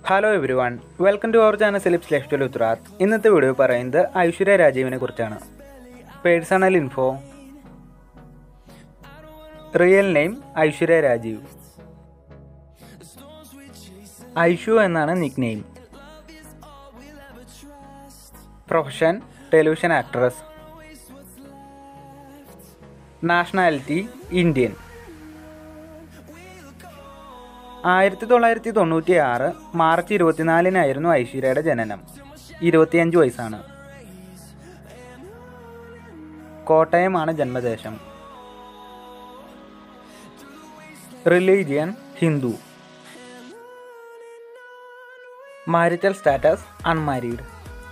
Hello everyone welcome to our channel സെലിപ്സ് ലെഫ്റ്റൽ ഉത്തരാത്ത് ഇന്നത്തെ വീഡിയോ പറയുന്നത് ഐശ്വര്യ രാജീവിനെ കുറിച്ചാണ് personal info real name Aishwarya Rajeev Aishu എന്നാണ് nick name profession television actress nationality Indian ആയിരത്തി തൊള്ളായിരത്തി തൊണ്ണൂറ്റി ആറ് മാർച്ച് ഇരുപത്തിനാലിനായിരുന്നു ഐശ്വര്യയുടെ ജനനം ഇരുപത്തിയഞ്ച് വയസ്സാണ് കോട്ടയമാണ് ജന്മദേശം religion Hindu marital status unmarried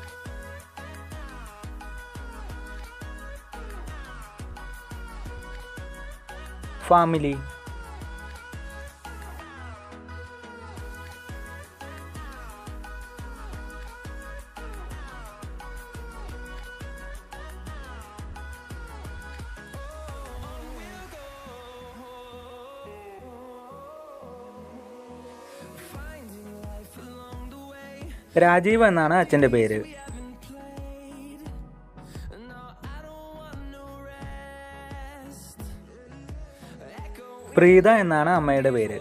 family Rajeev എന്നാണ് അച്ഛൻ്റെ പേര് പ്രീത എന്നാണ് അമ്മയുടെ പേര്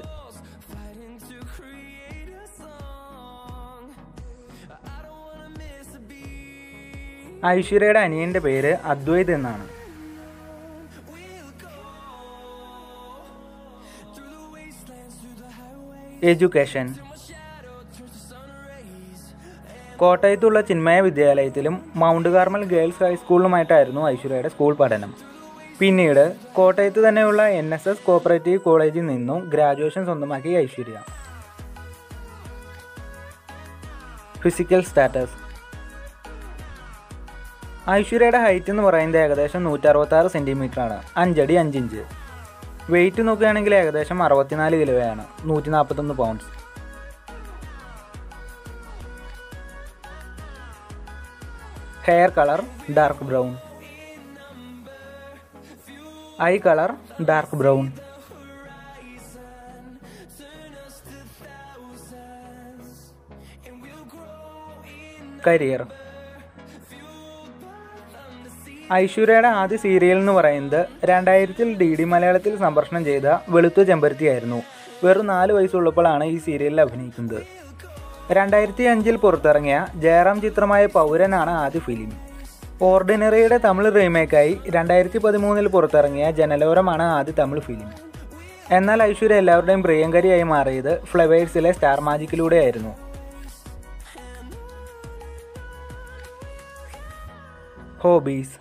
ഐശ്വര്യയുടെ അനിയന്റെ പേര് അദ്വൈത് എന്നാണ് എഡ്യൂക്കേഷൻ കോട്ടയത്തുള്ള ചിന്മയ വിദ്യാലയത്തിലും മൗണ്ട് കാർമൽ ഗേൾസ് ഹൈസ്കൂളിലുമായിട്ടായിരുന്നു ഐശ്വര്യയുടെ സ്കൂൾ പഠനം പിന്നീട് കോട്ടയത്ത് തന്നെയുള്ള എൻ എസ് എസ് കോപ്പറേറ്റീവ് കോളേജിൽ നിന്നും ഗ്രാജുവേഷൻ സ്വന്തമാക്കി ഐശ്വര്യ ഫിസിക്കൽ സ്റ്റാറ്റസ് ഐശ്വര്യയുടെ ഹൈറ്റ് എന്ന് പറയുന്നത് ഏകദേശം നൂറ്ററുപത്തി ആറ് സെൻറ്റിമീറ്റർ ആണ് അഞ്ചടി അഞ്ചിഞ്ച് വെയിറ്റ് നോക്കുകയാണെങ്കിൽ ഏകദേശം അറുപത്തിനാല് കിലോയാണ് നൂറ്റി നാൽപ്പത്തൊന്ന് pounds hair colour dark brown eye colour dark brown career ഐശ്വര്യയുടെ ആദ്യ സീരിയൽ എന്ന് പറയുന്നത് രണ്ടായിരത്തിൽ ഡി ഡി മലയാളത്തിൽ സംപ്രേഷണം ചെയ്ത വെളുത്ത ചെമ്പരത്തിയായിരുന്നു വെറും നാല് വയസ്സുള്ളപ്പോഴാണ് ഈ സീരിയലിൽ അഭിനയിക്കുന്നത് രണ്ടായിരത്തി അഞ്ചിൽ പുറത്തിറങ്ങിയ ജയറാം ചിത്രമായ പൗരനാണ് ആദ്യ ഫിലിം ഓർഡിനറിയുടെ തമിഴ് റീമേക്കായി രണ്ടായിരത്തി പതിമൂന്നിൽ പുറത്തിറങ്ങിയ ജനലോരമാണ് ആദ്യ തമിഴ് ഫിലിം എന്നാൽ ഐശ്വര്യ എല്ലാവരുടെയും പ്രിയങ്കരിയായി മാറിയത് ഫ്ലവേഴ്സിലെ സ്റ്റാർ മാജിക്കിലൂടെയായിരുന്നു ഹോബീസ്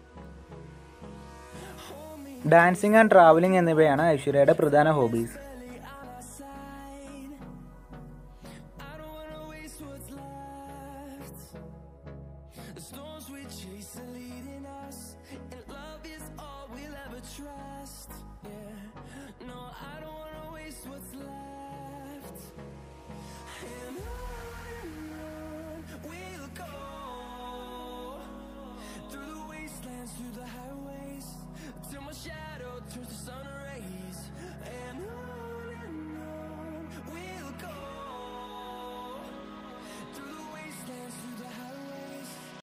ഡാൻസിങ് ആൻഡ് ട്രാവലിംഗ് എന്നിവയാണ് ഐശ്വര്യയുടെ പ്രധാന hobbies storms we chase are leading us, and love is all we'll ever trust. Yeah, no, I don't wanna waste what's left. And on and on we'll go through the wastelands, through the highways, till my shadow turns to sun